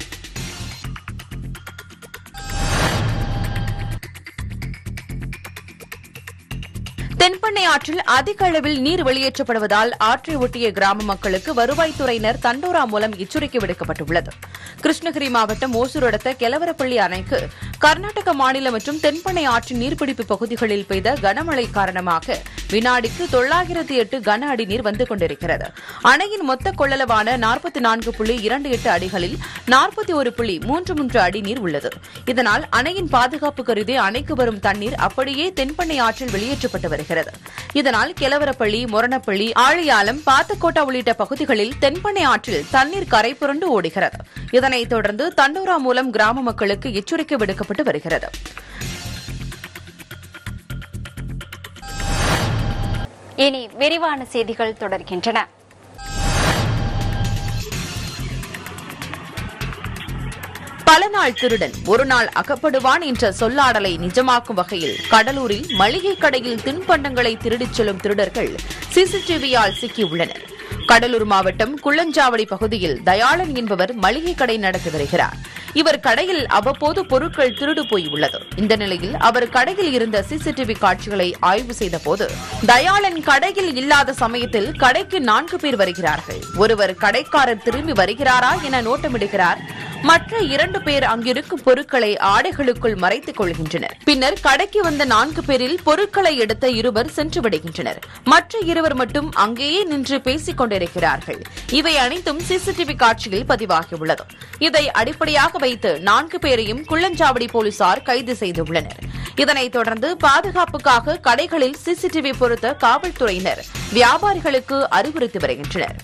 தென்பெண்ணை ஆற்றில் அதிக அளவில் நீர் வெளியேற்றப்படுவதால் ஆற்றை ஒட்டிய கிராம மக்களுக்கு வருவாய்த்துறையினர் தண்டோரா மூலம் எச்சரிக்கை விடுக்கப்பட்டுள்ளது கிருஷ்ணகிரி மாவட்டம் ஓசூர் அடுத்த கெலவரப்பள்ளி அணைக்கு கர்நாடக மாநிலம் மற்றும் தென்பெண்ணை ஆற்றின் நீர்பிடிப்பு பகுதிகளில் பெய்த கனமழை காரணமாக வினாடிக்கு தொள்ளாயிரத்தி எட்டு கன அடி நீர் வந்து கொண்டிருக்கிறது அணையின் மொத்த கொள்ளளவான நாற்பத்தி நான்கு புள்ளி இரண்டு எட்டு அடிகளில் நாற்பத்தி ஒரு புள்ளி மூன்று மூன்று அடி நீர் உள்ளது இதனால் அணையின் பாதுகாப்பு கருதி அணைக்கு வரும் தண்ணீர் அப்படியே தென்பெண்ணை ஆற்றில் வெளியேற்றப்பட்டு வருகிறது இதனால் கிழவரப்பள்ளி மொரணப்பள்ளி ஆழியாலம் பாத்தக்கோட்டா உள்ளிட்ட பகுதிகளில் தென்பெண்ணை ஆற்றில் தண்ணீர் கரை புரண்டு ஓடுகிறது இதனைத் தொடர்ந்து தண்டோரா மூலம் கிராம மக்களுக்கு எச்சரிக்கை விடுக்கப்பட்டு வருகிறது இனி விரிவான செய்திகள் தொடர்கின்றன பல நாள் திருடன் ஒரு நாள் அகப்படுவான் என்ற சொல்லாடலை நிஜமாக்கும் வகையில் கடலூரில் மளிகை கடையில் தின்பண்டங்களை திருடிச் செல்லும் திருடர்கள் சிசிடிவியால் சிக்கியுள்ளனர் கடலூர் மாவட்டம் குள்ளஞ்சாவடி பகுதியில் தயாளன் என்பவர் மளிகை கடை நடத்தி வருகிறார் இவர் கடையில் அவ்வப்போது பொருட்கள் திருடு போய் உள்ளது இந்த நிலையில் அவர் கடையில் இருந்த சிசிடிவி காட்சிகளை ஆய்வு செய்த போது தயாளன் கடையில் இல்லாத சமயத்தில் கடைக்கு நான்கு பேர் வருகிறார்கள் ஒருவர் கடைக்காரர் திரும்பி வருகிறாரா என நோட்டமிடுகிறார் மற்ற இரண்டு பேர் அங்கிருக்கும் பொருட்களை ஆடைகளுக்குள் மறைத்துக் கொள்கின்றனர் பின்னர் கடைக்கு வந்த நான்கு பேரில் பொருட்களை எடுத்த இருவர் சென்று விடுகின்றனர் மற்ற இருவர் மட்டும் அங்கேயே நின்று பேசிக் கொண்டிருக்கிறார்கள் இவை அனைத்தும் சிசிடிவி காட்சியில் பதிவாகியுள்ளது இதை அடிப்படையாக வைத்து நான்கு பேரையும் குள்ளஞ்சாவடி போலீசார் கைது செய்துள்ளனர் இதனைத் தொடர்ந்து பாதுகாப்புக்காக கடைகளில் சிசிடிவி பொருத்த காவல்துறையினர் வியாபாரிகளுக்கு அறிவுறுத்தி வருகின்றனர்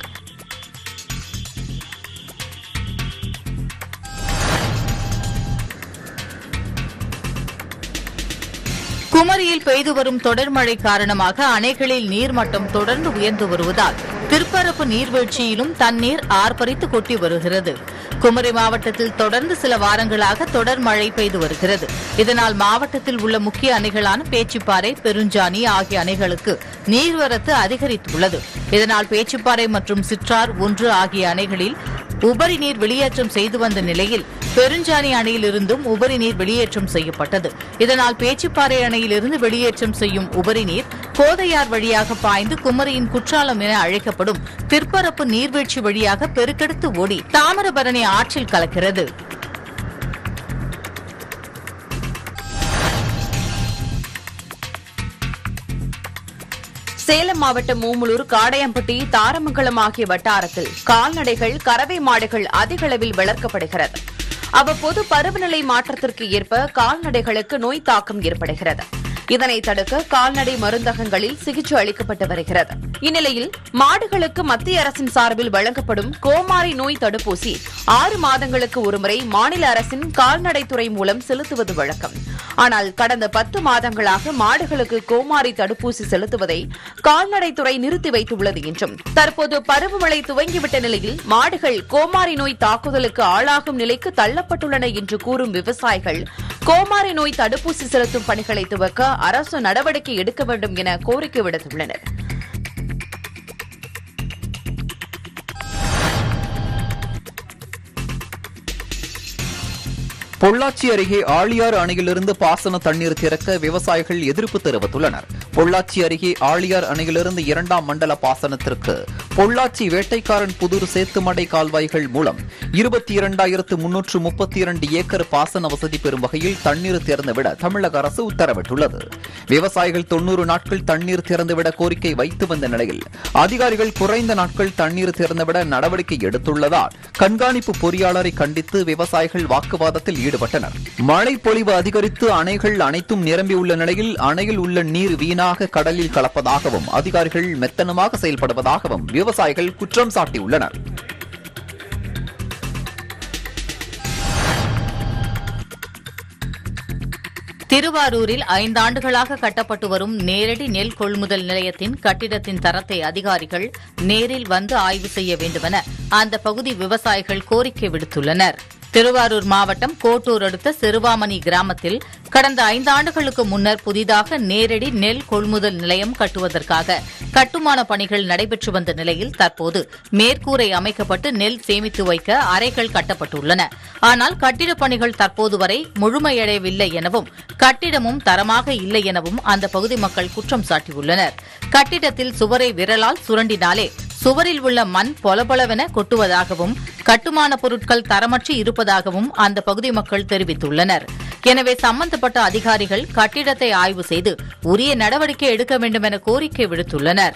குமரியில் பெய்து வரும் தொடர் மழை காரணமாக அணைகளில் நீர்மட்டம் தொடர்ந்து உயர்ந்து வருவதால் திருப்பரப்பு நீர்வீழ்ச்சியிலும் தண்ணீர் ஆர்ப்பரித்து கொட்டி வருகிறது குமரி மாவட்டத்தில் தொடர்ந்து சில வாரங்களாக தொடர் மழை பெய்து வருகிறது இதனால் மாவட்டத்தில் உள்ள முக்கிய அணைகளான பேச்சிப்பாறை பெருஞ்சாணி ஆகிய அணைகளுக்கு நீர்வரத்து அதிகரித்துள்ளது இதனால் பேச்சிப்பாறை மற்றும் சிற்றார் ஒன்று ஆகிய அணைகளில் உபரி நீர் வெளியேற்றம் செய்து வந்த நிலையில் பெருஞ்சாணி அணையிலிருந்தும் உபரி நீர் வெளியேற்றம் செய்யப்பட்டது இதனால் பேச்சிப்பாறை அணையிலிருந்து வெளியேற்றம் செய்யும் உபரி நீர் கோதையார் வழியாக பாய்ந்து குமரியின் குற்றாலம் என அழைக்கப்படும் திற்பரப்பு நீர்வீழ்ச்சி வழியாக பெருக்கெடுத்து ஓடி தாமிரபரணி ஆற்றில் கலக்கிறது சேலம் மாவட்டம் மூமுலூர் காடையம்பட்டி தாரமங்கலம் ஆகிய வட்டாரத்தில் கால்நடைகள் கறவை மாடுகள் அதிக அளவில் வளர்க்கப்படுகிறது அவ்வப்போது பருவநிலை மாற்றத்திற்கு ஏற்ப கால்நடைகளுக்கு நோய் தாக்கம் ஏற்படுகிறது இதனை தடுக்க கால்நடை மருந்தகங்களில் சிகிச்சை அளிக்கப்பட்டு வருகிறது இந்நிலையில் மாடுகளுக்கு மத்திய அரசின் சார்பில் வழங்கப்படும் கோமாரி நோய் தடுப்பூசி ஆறு மாதங்களுக்கு ஒருமுறை மாநில அரசின் கால்நடைத்துறை மூலம் செலுத்துவது வழக்கம் ஆனால் கடந்த பத்து மாதங்களாக மாடுகளுக்கு கோமாரி தடுப்பூசி செலுத்துவதை கால்நடைத்துறை நிறுத்தி வைத்துள்ளது என்றும் தற்போது பருவமழை துவங்கிவிட்ட நிலையில் மாடுகள் கோமாரி நோய் தாக்குதலுக்கு ஆளாகும் நிலைக்கு தள்ளப்பட்டுள்ளன என்று கூறும் விவசாயிகள் கோமாரி நோய் தடுப்பூசி செலுத்தும் பணிகளை துவக்க அரசு நடவடிக்கை எடுக்க வேண்டும் என கோரிக்கை விடுத்துள்ளனர் பொள்ளாச்சி அருகே ஆழியாறு அணையிலிருந்து பாசன தண்ணீர் திறக்க விவசாயிகள் எதிர்ப்பு தெரிவித்துள்ளனர் பொள்ளாச்சி அருகே ஆழியார் அணையிலிருந்து இரண்டாம் மண்டல பாசனத்திற்கு பொள்ளாச்சி வேட்டைக்காரன் புதூர் சேத்துமடை கால்வாய்கள் மூலம் இருபத்தி இரண்டாயிரத்து முன்னூற்று முப்பத்தி இரண்டு ஏக்கர் பாசன வசதி பெறும் வகையில் தண்ணீர் திறந்துவிட தமிழக அரசு உத்தரவிட்டுள்ளது விவசாயிகள் தொன்னூறு நாட்கள் தண்ணீர் திறந்துவிட கோரிக்கை வைத்து வந்த நிலையில் அதிகாரிகள் குறைந்த நாட்கள் தண்ணீர் திறந்துவிட நடவடிக்கை எடுத்துள்ளதால் கண்காணிப்பு பொறியாளரை கண்டித்து விவசாயிகள் வாக்குவாதத்தில் ஈடுபட்டனர் மழை பொழிவு அதிகரித்து அணைகள் அனைத்தும் நிரம்பியுள்ள நிலையில் அணையில் உள்ள நீர் வீணாக கடலில் கலப்பதாகவும் அதிகாரிகள் மெத்தனமாக செயல்படுவதாகவும் விவசாயிகள் குற்றம் சாட்டியுள்ளனர் திருவாரூரில் ஐந்தாண்டுகளாக கட்டப்பட்டு வரும் நேரடி நெல் கொள்முதல் நிலையத்தின் கட்டிடத்தின் தரத்தை அதிகாரிகள் நேரில் வந்து ஆய்வு செய்ய வேண்டுமென அந்த பகுதி விவசாயிகள் கோரிக்கை விடுத்துள்ளனர் திருவாரூர் மாவட்டம் கோட்டூர் அடுத்த சிறுவாமணி கிராமத்தில் கடந்த ஐந்தாண்டுகளுக்கு முன்னர் புதிதாக நேரடி நெல் கொள்முதல் நிலையம் கட்டுவதற்காக கட்டுமான பணிகள் நடைபெற்று வந்த நிலையில் தற்போது மேற்கூரை அமைக்கப்பட்டு நெல் சேமித்து வைக்க அறைகள் கட்டப்பட்டுள்ளன ஆனால் கட்டிடப் பணிகள் தற்போது வரை முழுமையடையவில்லை எனவும் கட்டிடமும் தரமாக இல்லை எனவும் அந்த பகுதி மக்கள் குற்றம் சாட்டியுள்ளனர் கட்டிடத்தில் சுவரை விரலால் சுரண்டினாலே சுவரில் உள்ள மண் பொலபொலவென கொட்டுவதாகவும் கட்டுமான பொருட்கள் தரமற்று இருப்பதாகவும் அந்த பகுதி மக்கள் தெரிவித்துள்ளனர் எனவே சம்பந்தப்பட்ட அதிகாரிகள் கட்டிடத்தை ஆய்வு செய்து உரிய நடவடிக்கை எடுக்க வேண்டும் என கோரிக்கை விடுத்துள்ளனர்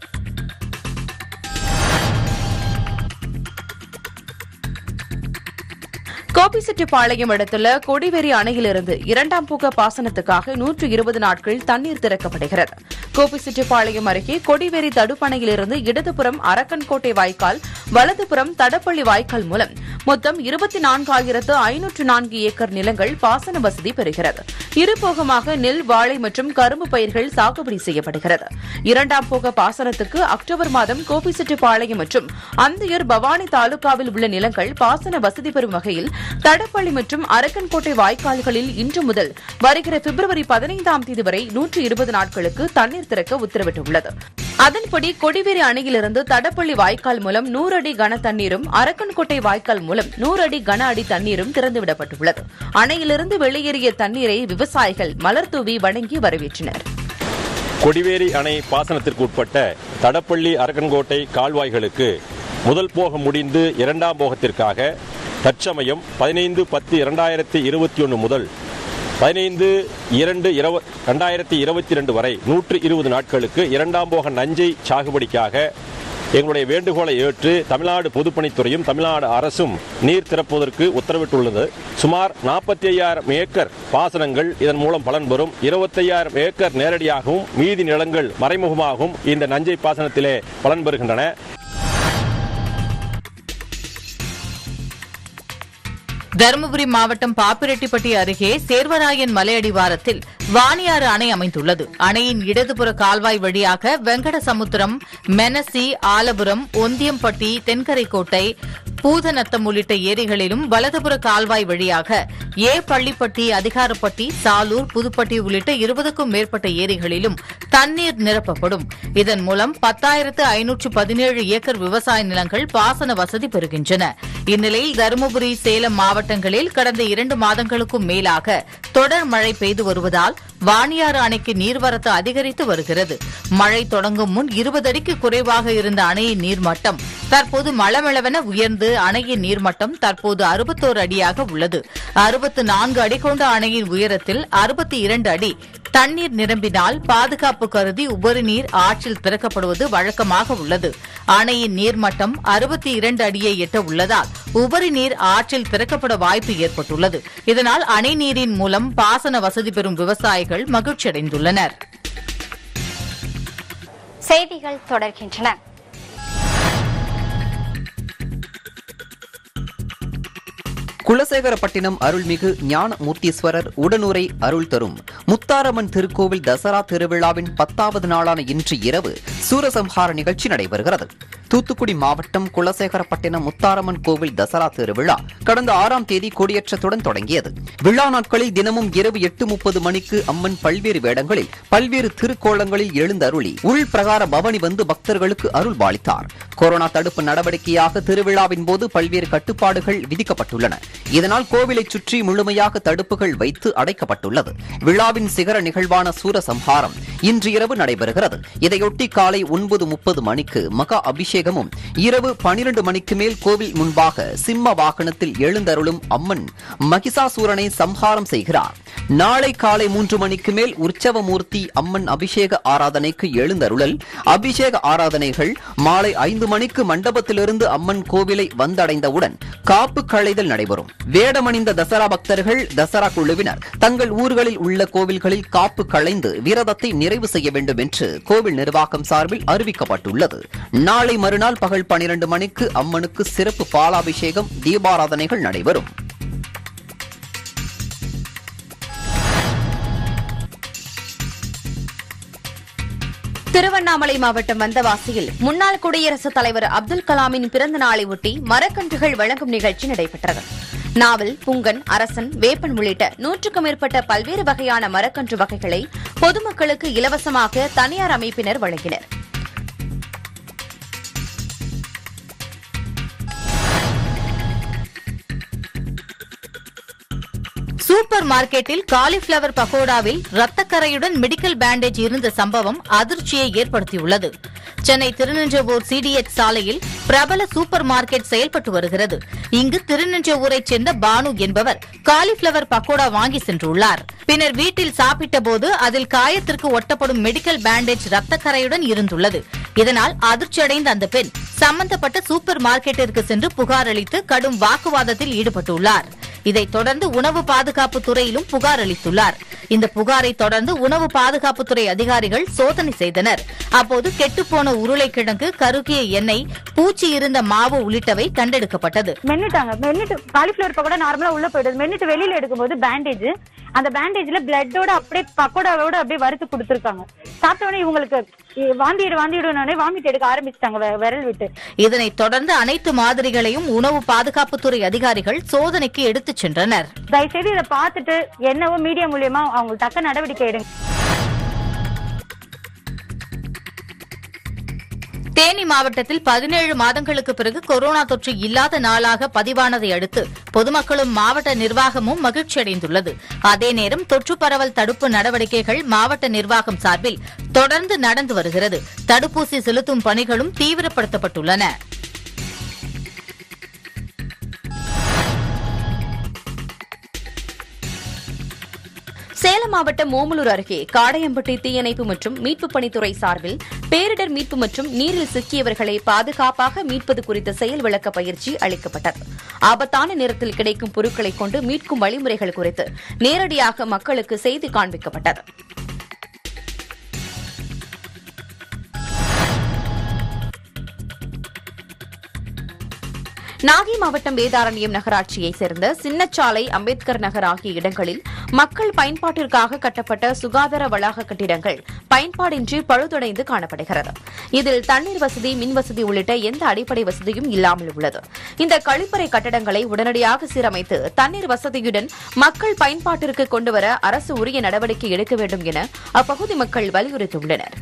கோபிச்செட்டிப்பாளையம் அடுத்துள்ள கொடிவேரி அணையிலிருந்து இரண்டாம் பூக பாசனத்துக்காக நூற்று இருபது நாட்கள் தண்ணீர் திறக்கப்படுகிறது கோபிச்செட்டிப்பாளையம் அருகே கொடிவேரி தடுப்பணையிலிருந்து இடதுபுறம் அரக்கன்கோட்டை வாய்க்கால் வலதுபுறம் தடப்பள்ளி வாய்க்கால் மூலம் மொத்தம் இருபத்தி நான்காயிரத்து ஐநூற்று நான்கு ஏக்கர் நிலங்கள் பாசன வசதி பெறுகிறது இருபோகமாக நெல் வாழை மற்றும் கரும்பு பயிர்கள் சாகுபடி செய்யப்படுகிறது இரண்டாம் போக பாசனத்துக்கு அக்டோபர் மாதம் கோபிச்செட்டிப்பாளையம் மற்றும் அந்தியூர் பவானி தாலுகாவில் உள்ள நிலங்கள் பாசன வசதி பெறும் வகையில் தடப்பள்ளி மற்றும் அரக்கன்கோட்டை வாய்க்கால்களில் இன்று முதல் வருகிற பிப்ரவரி பதினைந்தாம் தேதி வரை நூற்று இருபது நாட்களுக்கு தண்ணீர் திறக்க உத்தரவிட்டுள்ளது அதன்படி கொடிவேரி அணையிலிருந்து தடப்பள்ளி வாய்க்கால் மூலம் நூறு அடி கன தண்ணீரும் அரக்கன்கோட்டை வாய்க்கால் மூலம் நூறு அடி கன அடி தண்ணீரும் திறந்துவிடப்பட்டுள்ளது அணையிலிருந்து வெளியேறிய தண்ணீரை விவசாயிகள் மலர் தூவி வணங்கி வரவேற்றனர் கொடிவேரி அணை பாசனத்திற்கு உட்பட்ட தடப்பள்ளி அரக்கன்கோட்டை கால்வாய்களுக்கு முதல் போகம் முடிந்து இரண்டாம் போகத்திற்காக தற்சமயம் பதினைந்து பத்து இரண்டாயிரத்தி இருபத்தி ஒன்று முதல் பதினைந்து இரண்டு இரவ ரெண்டாயிரத்தி இருபத்தி ரெண்டு வரை நூற்று இருபது நாட்களுக்கு இரண்டாம் போக நஞ்சை சாகுபடிக்காக எங்களுடைய வேண்டுகோளை ஏற்று தமிழ்நாடு பொதுப்பணித்துறையும் தமிழ்நாடு அரசும் நீர் திறப்பதற்கு உத்தரவிட்டுள்ளது சுமார் நாற்பத்தி ஐயாயிரம் ஏக்கர் பாசனங்கள் இதன் மூலம் பலன் பெறும் இருபத்தையாயிரம் ஏக்கர் நேரடியாகவும் மீதி நிலங்கள் மறைமுகமாகவும் இந்த நஞ்சை பாசனத்திலே பலன் பெறுகின்றன தருமபுரி மாவட்டம் பாப்பிரெட்டிப்பட்டி அருகே சேர்வராயன் மலையடிவாரத்தில் வாணியாறு அணை அமைந்துள்ளது அணையின் இடதுபுற கால்வாய் வழியாக வெங்கடசமுத்திரம் மெனசி ஆலபுரம் ஒந்தியம்பட்டி தென்கரைக்கோட்டை பூதநத்தம் உள்ளிட்ட ஏரிகளிலும் வலதுபுற கால்வாய் வழியாக ஏ பள்ளிப்பட்டி அதிகாரப்பட்டி சாலூர் புதுப்பட்டி உள்ளிட்ட இருபதுக்கும் மேற்பட்ட ஏரிகளிலும் தண்ணீர் நிரப்பப்படும் இதன் மூலம் பத்தாயிரத்து ஐநூற்று பதினேழு ஏக்கர் விவசாய நிலங்கள் பாசன வசதி பெறுகின்றன இந்நிலையில் தருமபுரி சேலம் மாவட்டங்களில் கடந்த இரண்டு மாதங்களுக்கும் மேலாக தொடர் மழை பெய்து வருவதால் வாணியாறு அணைக்கு நீர்வரத்து அதிகரித்து வருகிறது மழை தொடங்கும் முன் இருபது அடிக்கு குறைவாக இருந்த அணையின் நீர்மட்டம் தற்போது மளமளவென உயர்ந்து அணையின் நீர்மட்டம் தற்போது அறுபத்தோரு அடியாக உள்ளது அறுபத்து நான்கு அடி கொண்ட அணையின் உயரத்தில் அறுபத்தி இரண்டு அடி தண்ணீர் நிரம்பினால் பாதுகாப்பு கருதி உபரி நீர் ஆற்றில் திறக்கப்படுவது வழக்கமாக உள்ளது அணையின் நீர்மட்டம் அறுபத்தி இரண்டு அடியை எட்ட உள்ளதால் உபரி நீர் ஆற்றில் திறக்கப்பட வாய்ப்பு ஏற்பட்டுள்ளது இதனால் அணை நீரின் மூலம் பாசன வசதி பெறும் விவசாயிகள் மகிழ்ச்சியடைந்துள்ளனர் செய்திகள் தொடர்கின்றன குலசேகரப்பட்டினம் அருள்மிகு ஞான மூர்த்தீஸ்வரர் உடனுரை அருள் தரும் முத்தாரம்மன் திருக்கோவில் தசரா திருவிழாவின் பத்தாவது நாளான இன்று இரவு சூரசம்ஹார நிகழ்ச்சி நடைபெறுகிறது தூத்துக்குடி மாவட்டம் குலசேகரப்பட்டினம் முத்தாரம்மன் கோவில் தசரா திருவிழா கடந்த ஆறாம் தேதி கொடியேற்றத்துடன் தொடங்கியது விழா நாட்களில் தினமும் இரவு எட்டு முப்பது மணிக்கு அம்மன் பல்வேறு வேடங்களில் பல்வேறு திருக்கோலங்களில் எழுந்தருளி உள் பிரகார பவனி வந்து பக்தர்களுக்கு அருள் பாலித்தார் கொரோனா தடுப்பு நடவடிக்கையாக திருவிழாவின் போது பல்வேறு கட்டுப்பாடுகள் விதிக்கப்பட்டுள்ளன இதனால் கோவிலை சுற்றி முழுமையாக தடுப்புகள் வைத்து அடைக்கப்பட்டுள்ளது விழாவின் சிகர நிகழ்வான சூரசம்ஹாரம் இன்று இரவு நடைபெறுகிறது இதையொட்டி காலை ஒன்பது முப்பது மணிக்கு மகா அபிஷேகமும் இரவு பனிரெண்டு மணிக்கு மேல் கோவில் முன்பாக சிம்ம வாகனத்தில் எழுந்தருளும் அம்மன் மகிஷாசூரனை சம்ஹாரம் செய்கிறார் நாளை காலை மூன்று மணிக்கு மேல் உற்சவமூர்த்தி அம்மன் அபிஷேக ஆராதனைக்கு எழுந்தருளல் அபிஷேக ஆராதனைகள் மாலை ஐந்து மணிக்கு மண்டபத்திலிருந்து அம்மன் கோவிலை வந்தடைந்தவுடன் காப்பு களைதல் நடைபெறும் வேடமணிந்த தசரா பக்தர்கள் தசரா குழுவினர் தங்கள் ஊர்களில் உள்ள கோவில்களில் காப்பு களைந்து விரதத்தை நிறைவு செய்ய வேண்டும் என்று கோவில் நிர்வாகம் சார்பில் அறிவிக்கப்பட்டுள்ளது நாளை மறுநாள் பகல் பனிரெண்டு மணிக்கு அம்மனுக்கு சிறப்பு பாலாபிஷேகம் தீபாராதனைகள் நடைபெறும் திருவண்ணாமலை மாவட்டம் வந்தவாசியில் முன்னாள் குடியரசுத் தலைவர் அப்துல் கலாமின் பிறந்த நாளை ஒட்டி மரக்கன்றுகள் வழங்கும் நிகழ்ச்சி நடைபெற்றது நாவல் புங்கன் அரசன் வேப்பன் உள்ளிட்ட நூற்றுக்கும் மேற்பட்ட பல்வேறு வகையான மரக்கன்று வகைகளை பொதுமக்களுக்கு இலவசமாக தனியார் அமைப்பினர் வழங்கினர் சூப்பர் மார்க்கெட்டில் காலிஃபிளவர் பகோடாவில் ரத்தக்கரையுடன் மெடிக்கல் பேண்டேஜ் இருந்த சம்பவம் அதிர்ச்சியை ஏற்படுத்தியுள்ளது சென்னை திருநின்றவூர் சிடிஎச் சாலையில் பிரபல சூப்பர் மார்க்கெட் செயல்பட்டு வருகிறது இங்கு திருநின்றவூரைச் சேர்ந்த பானு என்பவர் காலிஃபிளவர் பக்கோடா வாங்கி சென்றுள்ளார் பின்னர் வீட்டில் சாப்பிட்ட போது அதில் காயத்திற்கு ஒட்டப்படும் மெடிக்கல் பேண்டேஜ் ரத்தக்கரையுடன் இருந்துள்ளது இதனால் அதிர்ச்சியடைந்த அந்த பெண் சம்பந்தப்பட்ட சூப்பர் மார்க்கெட்டிற்கு சென்று புகார் அளித்து கடும் வாக்குவாதத்தில் ஈடுபட்டுள்ளார் இதைத் தொடர்ந்து உணவு பாதுகாப்பு துறையிலும் புகார் அளித்துள்ளார் இந்த புகாரை தொடர்ந்து உணவு பாதுகாப்புத்துறை அதிகாரிகள் சோதனை செய்தனர் அப்போது கெட்டுப்போன உருளைக்கிழங்கு கருகிய எண்ணெய் பூச்சி இருந்த மாவு உள்ளிட்டவை கண்டெடுக்கப்பட்டது மென்னுட்டாங்க மென்னுட்டு காலிஃபிளவர் பக்கோடா நார்மலா உள்ள போயிடுது மென்னுட்டு வெளியில எடுக்கும்போது பேண்டேஜ் அந்த பேண்டேஜ்ல பிளட்டோட அப்படியே பக்கோடாவோட அப்படியே வறுத்து கொடுத்துருக்காங்க சாப்பிட்ட உடனே இவங்களுக்கு இ- வாந்திடு வாந்திடுனே வாமிட் எடுக்க ஆரம்பிச்சிட்டாங்க விரல் விட்டு இதனைத் தொடர்ந்து அனைத்து மாதிரிகளையும் உணவு பாதுகாப்புத்துறை அதிகாரிகள் சோதனைக்கு எடுத்துச் சென்றனர் தயவுசெய்து இதை பார்த்துட்டு என்னவோ மீடியா மூலியமா அவங்க தக்க நடவடிக்கை எடுங்க தேனி மாவட்டத்தில் பதினேழு மாதங்களுக்கு பிறகு கொரோனா தொற்று இல்லாத நாளாக பதிவானதை அடுத்து பொதுமக்களும் மாவட்ட நிர்வாகமும் மகிழ்ச்சியடைந்துள்ளது அதே நேரம் தொற்று பரவல் தடுப்பு நடவடிக்கைகள் மாவட்ட நிர்வாகம் சார்பில் தொடர்ந்து நடந்து வருகிறது தடுப்பூசி செலுத்தும் பணிகளும் தீவிரப்படுத்தப்பட்டுள்ளன சேலம் மாவட்டம் ஓமலூர் அருகே காடையம்பட்டி தீயணைப்பு மற்றும் மீட்புப் பணித்துறை சார்பில் பேரிடர் மீட்பு மற்றும் நீரில் சிக்கியவர்களை பாதுகாப்பாக மீட்பது குறித்த செயல் விளக்க பயிற்சி அளிக்கப்பட்டது ஆபத்தான நேரத்தில் கிடைக்கும் பொருட்களை கொண்டு மீட்கும் வழிமுறைகள் குறித்து நேரடியாக மக்களுக்கு செய்து காண்பிக்கப்பட்டது நாகை மாவட்டம் வேதாரண்யம் நகராட்சியைச் சேர்ந்த சின்னச்சாலை அம்பேத்கர் நகர் ஆகிய இடங்களில் மக்கள் பயன்பாட்டிற்காக கட்டப்பட்ட சுகாதார வளாக கட்டிடங்கள் பயன்பாடின்றி பழுதடைந்து காணப்படுகிறது இதில் தண்ணீர் வசதி மின் வசதி உள்ளிட்ட எந்த அடிப்படை வசதியும் இல்லாமல் உள்ளது இந்த கழிப்பறை கட்டடங்களை உடனடியாக சீரமைத்து தண்ணீர் வசதியுடன் மக்கள் பயன்பாட்டிற்கு கொண்டுவர அரசு உரிய நடவடிக்கை எடுக்க வேண்டும் என அப்பகுதி மக்கள் வலியுறுத்தியுள்ளனர்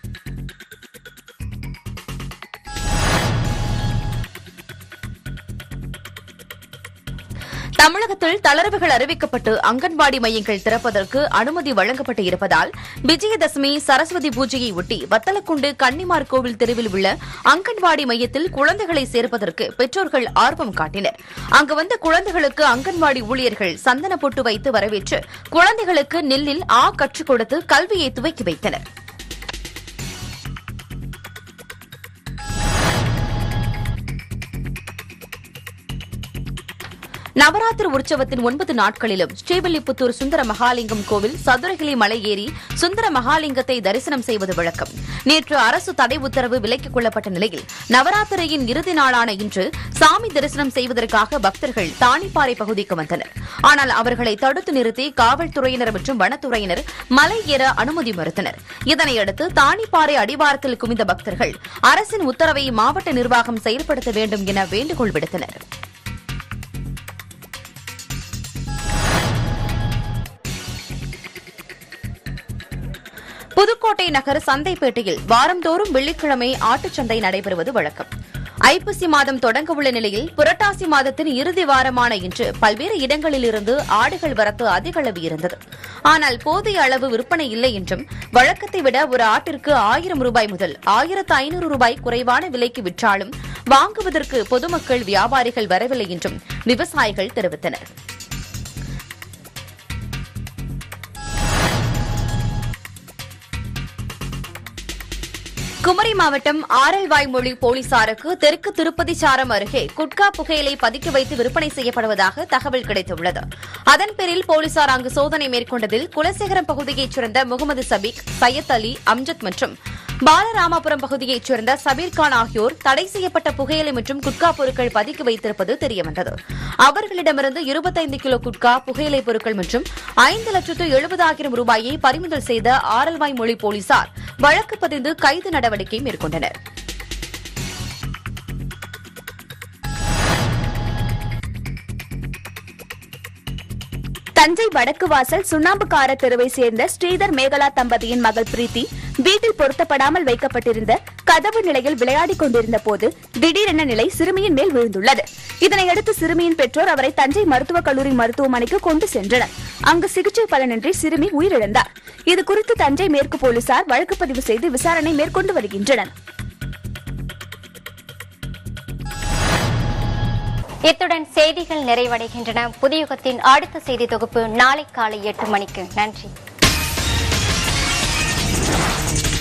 தமிழகத்தில் தளர்வுகள் அறிவிக்கப்பட்டு அங்கன்வாடி மையங்கள் திறப்பதற்கு அனுமதி வழங்கப்பட்டு இருப்பதால் விஜயதசமி சரஸ்வதி பூஜையை ஒட்டி வத்தலக்குண்டு கன்னிமார் கோவில் தெருவில் உள்ள அங்கன்வாடி மையத்தில் குழந்தைகளை சேர்ப்பதற்கு பெற்றோர்கள் ஆர்வம் காட்டினர் அங்கு வந்த குழந்தைகளுக்கு அங்கன்வாடி ஊழியர்கள் சந்தன பொட்டு வைத்து வரவேற்று குழந்தைகளுக்கு நெல்லில் ஆ கற்றுக் கொடுத்து கல்வியை துவக்கி வைத்தனர் நவராத்திரி உற்சவத்தின் ஒன்பது நாட்களிலும் ஸ்ரீவில்லிபுத்தூர் சுந்தர மகாலிங்கம் கோவில் சதுரகிரி மலை ஏறி சுந்தர மகாலிங்கத்தை தரிசனம் செய்வது வழக்கம் நேற்று அரசு தடை உத்தரவு விலக்கிக் கொள்ளப்பட்ட நிலையில் நவராத்திரியின் இறுதி நாளான இன்று சாமி தரிசனம் செய்வதற்காக பக்தர்கள் தானிப்பாறை பகுதிக்கு வந்தனர் ஆனால் அவர்களை தடுத்து நிறுத்தி காவல்துறையினர் மற்றும் வனத்துறையினர் மலை ஏற அனுமதி மறுத்தனர் இதனையடுத்து தானிப்பாறை அடிவாரத்தில் குவிந்த பக்தர்கள் அரசின் உத்தரவை மாவட்ட நிர்வாகம் செயல்படுத்த வேண்டும் என வேண்டுகோள் விடுத்தனர் புதுக்கோட்டை நகர் சந்தைப்பேட்டையில் வாரந்தோறும் வெள்ளிக்கிழமை ஆட்டுச்சந்தை நடைபெறுவது வழக்கம் ஐப்பசி மாதம் தொடங்க உள்ள நிலையில் புரட்டாசி மாதத்தின் இறுதி வாரமான இன்று பல்வேறு இடங்களிலிருந்து ஆடுகள் வரத்து அதிக அளவு இருந்தது ஆனால் போதிய அளவு விற்பனை இல்லை என்றும் வழக்கத்தை விட ஒரு ஆட்டிற்கு ஆயிரம் ரூபாய் முதல் ஆயிரத்து ஐநூறு ரூபாய் குறைவான விலைக்கு விற்றாலும் வாங்குவதற்கு பொதுமக்கள் வியாபாரிகள் வரவில்லை என்றும் விவசாயிகள் தெரிவித்தனர் குமரி மாவட்டம் ஆரல்வாய்மொழி போலீசாருக்கு தெற்கு திருப்பதி சாரம் அருகே குட்கா புகையிலை பதுக்கி வைத்து விற்பனை செய்யப்படுவதாக தகவல் கிடைத்துள்ளது அதன் பேரில் போலீசார் அங்கு சோதனை மேற்கொண்டதில் குலசேகரம் பகுதியைச் சேர்ந்த முகமது சபீக் சையத் அலி அம்ஜத் மற்றும் பாலராமாபுரம் பகுதியைச் சேர்ந்த சபீர் கான் ஆகியோர் தடை செய்யப்பட்ட புகையிலை மற்றும் குட்கா பொருட்கள் பதுக்கி வைத்திருப்பது தெரியவந்தது அவர்களிடமிருந்து இருபத்தைந்து கிலோ குட்கா புகையிலை பொருட்கள் மற்றும் ஐந்து லட்சத்து எழுபதாயிரம் ரூபாயை பறிமுதல் செய்த ஆரல்வாய் மொழி போலீசார் வழக்கு பதிந்து கைது நடவடிக்கை மேற்கொண்டனர் தஞ்சை வடக்கு வாசல் சுண்ணாம்புக்கார தெருவை சேர்ந்த ஸ்ரீதர் மேகலா தம்பதியின் மகள் பிரீத்தி வீட்டில் பொருத்தப்படாமல் வைக்கப்பட்டிருந்த கதவு நிலையில் விளையாடிக் கொண்டிருந்த போது திடீரென நிலை சிறுமியின் மேல் விழுந்துள்ளது இதனையடுத்து சிறுமியின் பெற்றோர் அவரை தஞ்சை மருத்துவக் கல்லூரி மருத்துவமனைக்கு கொண்டு சென்றனர் அங்கு சிகிச்சை பலனின்றி சிறுமி உயிரிழந்தார் இது குறித்து தஞ்சை மேற்கு போலீசார் வழக்கு பதிவு செய்து விசாரணை மேற்கொண்டு வருகின்றனர் இத்துடன் செய்திகள் நிறைவடைகின்றன புதியுகத்தின் அடுத்த செய்தி தொகுப்பு நாளை காலை எட்டு மணிக்கு நன்றி